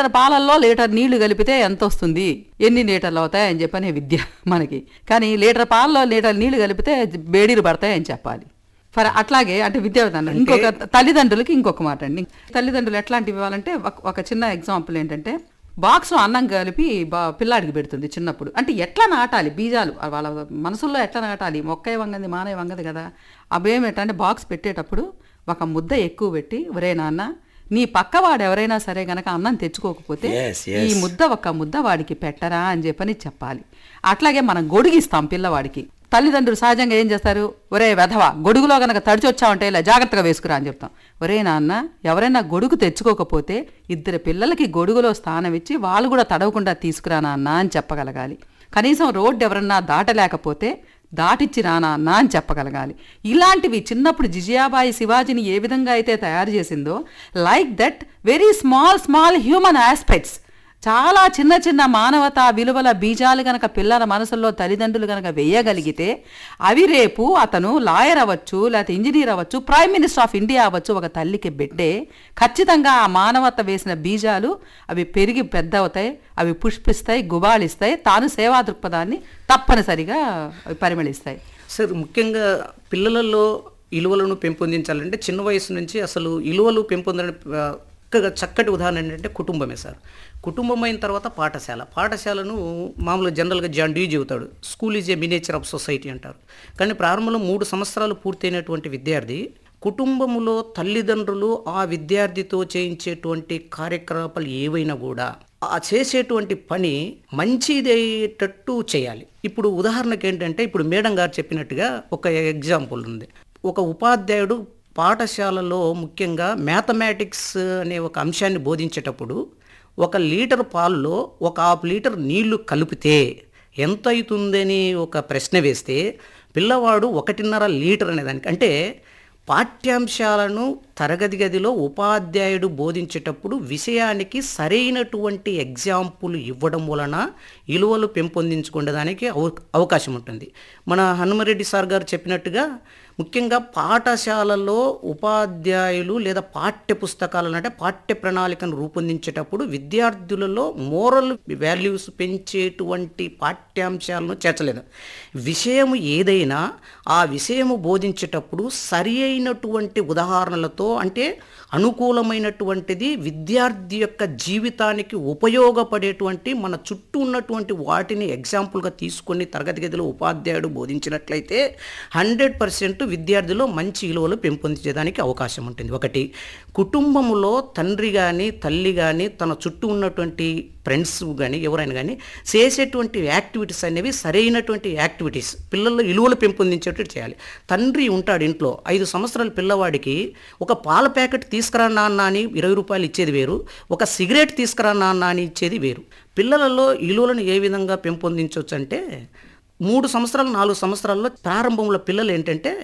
Litre పాలల్లో litre నీళ్లు కలిపితే ఎంత వస్తుంది ఎన్ని లీటర్లు అవుతాయి అని చెప్పనే విద్య మనకి కానీ లీటర్ పాలలో లీటర్ నీళ్లు కలిపితే బేడీలు పడతాయి అని చెప్పాలి ఫర్ అట్లాగే అంటే విద్యావిధానం ఇంకొక తల్లిదండ్రులకి ఇంకొక మాట అండి తల్లిదండ్రులు ఎట్లాంటివి ఇవ్వాలంటే ఒక- ఒక చిన్న ఎగ్జాంపుల్ ఏంటంటే బాక్స్లో అన్నం కలిపి బా పిల్లాడికి పెడుతుంది చిన్నప్పుడు అంటే ఎట్లా నాటాలి బీజాలు వాళ్ళ మనసుల్లో ఎట్లా నాటాలి మొక్కయ్య వంగది మానయ్య వంగది కదా అవేం ఎట్లా అంటే బాక్స్ పెట్టేటప్పుడు ఒక ముద్ద ఎక్కువ పెట్టి ఒరే నాన్న నీ పక్కవాడు ఎవరైనా సరే గనక అన్నం తెచ్చుకోకపోతే Yes, yes. ఈ ముద్ద ఒక్క ముద్ద వాడికి పెట్టరా అని చెప్పని చెప్పాలి అట్లాగే మనం గొడుగిస్తాం పిల్లవాడికి తల్లిదండ్రులు సహజంగా ఏం చేస్తారు ఒరే వెధవ గొడుగులో గనక తడిచొచ్చావంటే ఇలా జాగ్రత్తగా వేసుకురా అని చెప్తాం ఒరే నాన్న ఎవరైనా గొడుగు తెచ్చుకోకపోతే ఇద్దరు పిల్లలకి గొడుగులో స్థానం ఇచ్చి వాళ్ళు కూడా తడవకుండా తీసుకురా నాన్న అని చెప్పగలగాలి కనీసం రోడ్డు ఎవరన్నా దాటలేకపోతే దాటిచ్చి రానా అన్న అని చెప్పగలగాలి ఇలాంటివి చిన్నప్పుడు జిజియాబాయి శివాజీని ఏ విధంగా అయితే తయారు చేసిందో like that very small small human aspects చాలా చిన్న చిన్న మానవతా విలువల బీజాలు గనక పిల్లల మనసుల్లో తల్లిదండ్రులు గనక వేయగలిగితే అవి రేపు అతను లాయర్ అవ్వచ్చు లేకపోతే ఇంజనీర్ అవ్వచ్చు ప్రైమ్ మినిస్టర్ ఆఫ్ ఇండియా అవ్వచ్చు ఒక తల్లికి బిడ్డే ఖచ్చితంగా ఆ మానవత వేసిన బీజాలు అవి పెరిగి పెద్ద అవుతాయి అవి పుష్పిస్తాయి గుబాళిస్తాయి తాను సేవా దృక్పథాన్ని తప్పనిసరిగా అవి పరిమళిస్తాయి సార్ ముఖ్యంగా పిల్లలలో విలువలను పెంపొందించాలంటే చిన్న వయసు నుంచి అసలు విలువలు పెంపొందడం ఆ, చక్కగా చక్కటి ఉదాహరణ ఏంటంటే కుటుంబమే సార్ కుటుంబం అయిన తర్వాత పాఠశాల పాఠశాలను మామూలుగా జనరల్గా జాన్ డ్యూ చెబుతాడు school is a miniature of society అంటారు కానీ ప్రారంభంలో మూడు సంవత్సరాలు పూర్తయినటువంటి విద్యార్థి కుటుంబములో తల్లిదండ్రులు ఆ విద్యార్థితో చేయించేటువంటి కార్యకలాపాలు ఏవైనా కూడా ఆ చేసేటువంటి పని మంచిదయ్యేటట్టు చేయాలి ఇప్పుడు ఉదాహరణకి ఏంటంటే ఇప్పుడు మేడం గారు చెప్పినట్టుగా ఒక ఎగ్జాంపుల్ ఉంది ఒక ఉపాధ్యాయుడు పాఠశాలలో ముఖ్యంగా మ్యాథమెటిక్స్ అనే ఒక అంశాన్ని బోధించేటప్పుడు ఒక లీటర్ పాల్లో ఒక హాఫ్ లీటర్ నీళ్లు కలిపితే ఎంత అవుతుందని ఒక ప్రశ్న వేస్తే పిల్లవాడు ఒకటిన్నర లీటర్ అనేదానికి అంటే పాఠ్యాంశాలను తరగతి గదిలో ఉపాధ్యాయుడు బోధించేటప్పుడు విషయానికి సరైనటువంటి ఎగ్జాంపుల్ ఇవ్వడం వలన విలువలు పెంపొందించుకునేదానికి అవ అవకాశం ఉంటుంది మన హనుమరెడ్డి సార్ గారు చెప్పినట్టుగా ముఖ్యంగా పాఠశాలలో ఉపాధ్యాయులు లేదా పాఠ్య పుస్తకాలను అంటే పాఠ్య ప్రణాళికను రూపొందించేటప్పుడు విద్యార్థులలో మోరల్ వాల్యూస్ పెంచేటువంటి పాఠ్యాంశాలను చేర్చలేదు విషయం ఏదైనా ఆ విషయము బోధించేటప్పుడు సరి అయినటువంటి ఉదాహరణలతో అంటే అనుకూలమైనటువంటిది విద్యార్థి యొక్క జీవితానికి ఉపయోగపడేటువంటి మన చుట్టూ ఉన్నటువంటి వాటిని ఎగ్జాంపుల్గా తీసుకొని తరగతి గదిలో ఉపాధ్యాయుడు బోధించినట్లయితే హండ్రెడ్ పర్సెంట్ విద్యార్థిలో మంచి విలువలు పెంపొందించేదానికి అవకాశం ఉంటుంది ఒకటి కుటుంబంలో తండ్రి కానీ తల్లి కానీ తన చుట్టూ ఉన్నటువంటి ఫ్రెండ్స్ కానీ ఎవరైనా కానీ చేసేటువంటి యాక్టివిటీస్ అనేవి సరైనటువంటి యాక్టివిటీస్ పిల్లల్లో విలువలు పెంపొందించేటట్టు చేయాలి తండ్రి ఉంటాడు ఇంట్లో ఐదు సంవత్సరాల పిల్లవాడికి ఒక పాల ప్యాకెట్ తీసుకురా నాన్న అని ఇరవై రూపాయలు ఇచ్చేది వేరు ఒక సిగరెట్ తీసుకురా నాన్న అని ఇచ్చేది వేరు పిల్లలలో విలువలను ఏ విధంగా పెంపొందించవచ్చు అంటే మూడు సంవత్సరాలు నాలుగు సంవత్సరాల్లో ప్రారంభంలో పిల్లలు ఏంటంటే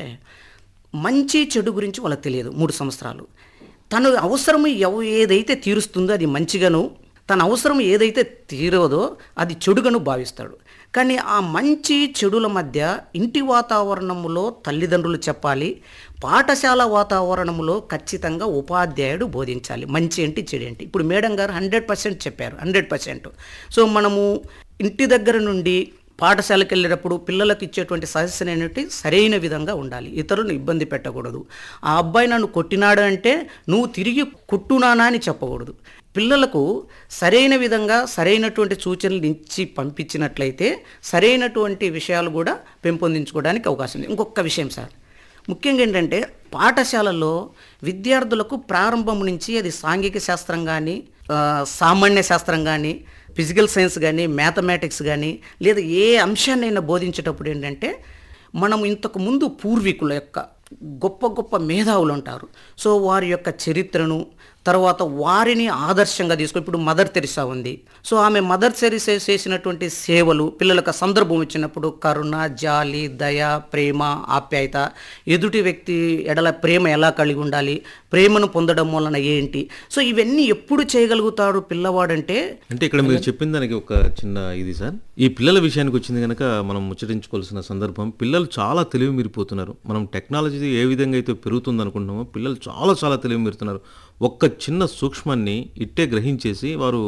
మంచి చెడు గురించి వాళ్ళకి తెలియదు మూడు సంవత్సరాలు తను అవసరం ఎవ ఏదైతే తీరుస్తుందో అది మంచిగాను తన అవసరం ఏదైతే తీరదో అది చెడుగాను భావిస్తాడు కానీ ఆ మంచి చెడుల మధ్య ఇంటి వాతావరణంలో తల్లిదండ్రులు చెప్పాలి పాఠశాల వాతావరణంలో ఖచ్చితంగా ఉపాధ్యాయుడు బోధించాలి మంచి ఏంటి చెడు ఏంటి ఇప్పుడు మేడం గారు హండ్రెడ్ పర్సెంట్ చెప్పారు హండ్రెడ్ పర్సెంట్ సో మనము ఇంటి దగ్గర నుండి పాఠశాలకు వెళ్ళేటప్పుడు పిల్లలకు ఇచ్చేటువంటి సజెషన్ ఏంటంటే సరైన విధంగా ఉండాలి ఇతరులను ఇబ్బంది పెట్టకూడదు ఆ అబ్బాయి నన్ను కొట్టినాడు అంటే నువ్వు తిరిగి కొట్టునానా అని చెప్పకూడదు పిల్లలకు సరైన విధంగా సరైనటువంటి సూచనలు ఇచ్చి పంపించినట్లయితే సరైనటువంటి విషయాలు కూడా పెంపొందించుకోవడానికి అవకాశం ఉంది ఇంకొక విషయం సార్ ముఖ్యంగా ఏంటంటే పాఠశాలలో విద్యార్థులకు ప్రారంభం నుంచి అది సాంఘిక శాస్త్రం కానీ ఆ, సామాన్య శాస్త్రం కానీ ఫిజికల్ సైన్స్ కానీ మ్యాథమెటిక్స్ కానీ లేదా ఏ అంశాన్నైనా బోధించేటప్పుడు ఏంటంటే మనం ఇంతకు ముందు పూర్వీకుల యొక్క గొప్ప గొప్ప మేధావులు ఉంటారు సో వారి యొక్క చరిత్రను తర్వాత వారిని ఆదర్శంగా తీసుకుని ఇప్పుడు మదర్ తెరిసా ఉంది సో ఆమె మదర్ తెరిసా చేసినటువంటి సేవలు పిల్లలకు సందర్భం ఇచ్చినప్పుడు కరుణ జాలి దయ ప్రేమ ఆప్యాయత ఎదుటి వ్యక్తి ఎడల ప్రేమ ఎలా కలిగి ఉండాలి ప్రేమను పొందడం వలన ఏంటి సో ఇవన్నీ ఎప్పుడు చేయగలుగుతాడు పిల్లవాడంటే అంటే ఇక్కడ మీరు చెప్పిన దానికి ఒక చిన్న ఇది సార్ ఈ పిల్లల విషయానికి వచ్చింది కనుక మనం ముచ్చరించుకోవాల్సిన సందర్భం పిల్లలు చాలా తెలివి మీరిపోతున్నారు మనం టెక్నాలజీ ఏ విధంగా అయితే పెరుగుతుంది అనుకుంటున్నామో పిల్లలు చాలా చాలా తెలివి మీరుతున్నారు ఒక్క చిన్న సూక్ష్మాన్ని ఇట్టే గ్రహించేసి వారు